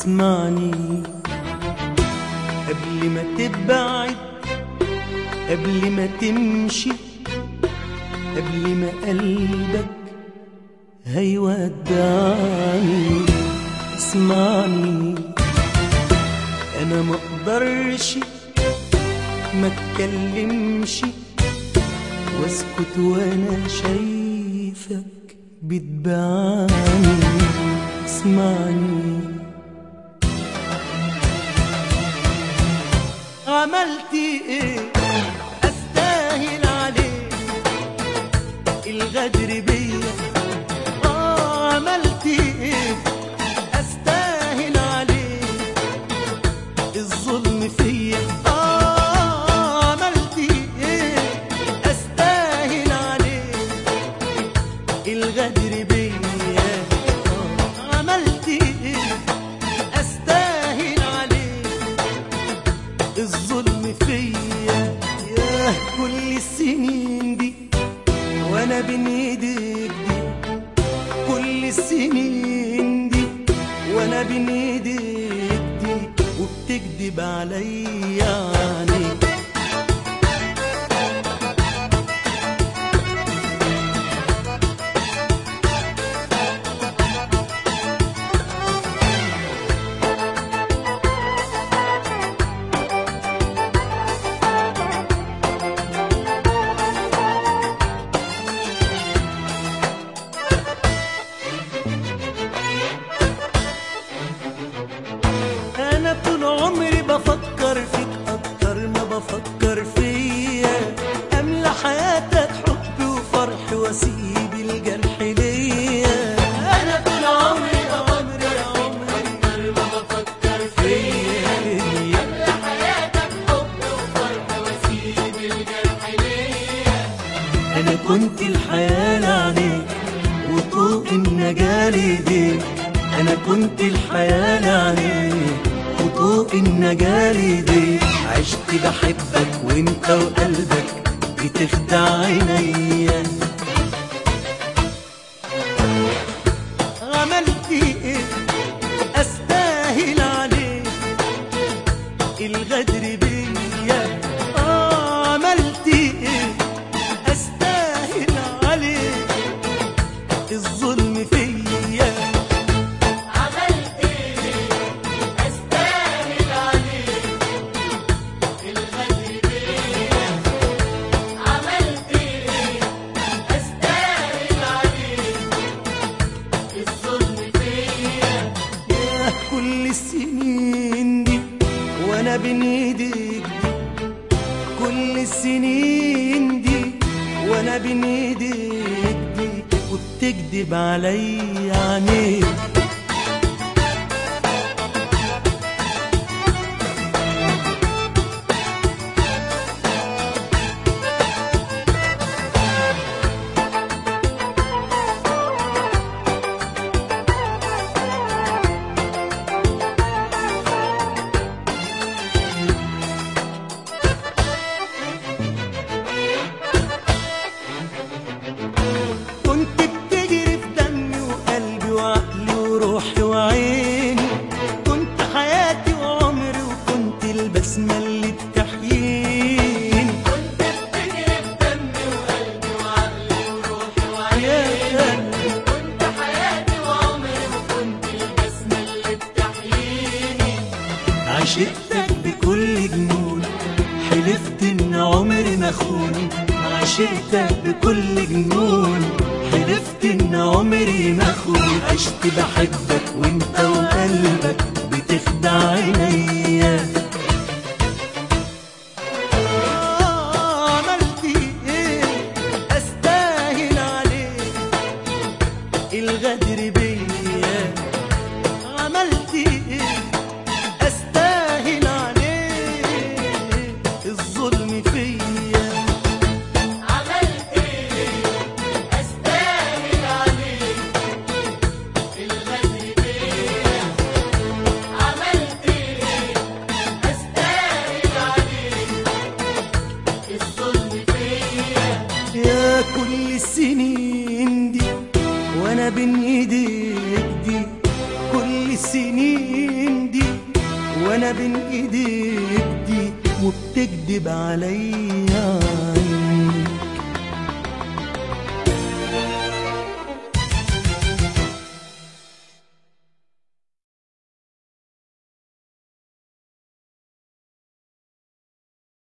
اسمعني قبل ما تبعد قبل ما تمشي قبل ما قلبك هيودعني اسمعني انا ما اقدرش ما اتكلمش واسكت وانا شايفك بتبعني اسمعني عملت ايه استاهل عليك الغدر بيا اه عملت ايه استاهل عليك الظلم فيا اه عملت ايه استاهل عليك الغدر بيا آه عملت ايه استاهل عليك الظلم فيا ياه كل السنين دي وانا بين ايديك دي كل السنين دي وانا بين ايديك دي وبتكدب عليا عينيك انا طول عمري بفكر فيك اكتر ما بفكر فيا املى حياتك حب وفرح واسيب الجرح ليا انا طول عمري عمري عمري اكتر ما بفكر فيا املى حياتك حب وفرح واسيب الجرح ليا انا كنت الحياه لعينيك وطوق النجاة ليديك انا كنت الحياة لعينيك وطوق النجاة ليديك عشت بحبك وانت وقلبك بتخدع عينيا عملت ايه استاهل عليك الغدر بيا آه عملت ايه استاهل عليك الظلم فيا عملت ايه استاهل عليك الغدر بيا عملت ايه استاهل عليك الظلم فيا يا كل السنين دي وانا بين ايديك دي كل السنين دي وانا بين ايديك دي وبتكدب عليا عينيك كنت بتجري في دمي وقلبي وعقلي وروحي وعيني كنت حياتي وعمري وكنت البسمة اللي بتحييني كنت بتجري بدمي وقلبي وعقلي وروحي وعيني يا قلبي كنت حياتي وعمري وكنت البسمة اللي بتحييني عشقتك بكل جنون حلفت ان عمري ما اخون عشقتك بكل جنون حلفت ان عمري ما اخون عشت بحبك وانت وقلبك بتخدع عينيا آه، عملت ايه استاهل عليك الغدر بيا عملت ايه استاهل عليك الظلم فيا عملت ايه استاهل عليك الغدر بيا عملت ايه استاهل عليك الظلم فيا يا كل السنين دي وانا بين ايديك دي كل السنين هنا بين ايديك دي وبتكدب عليا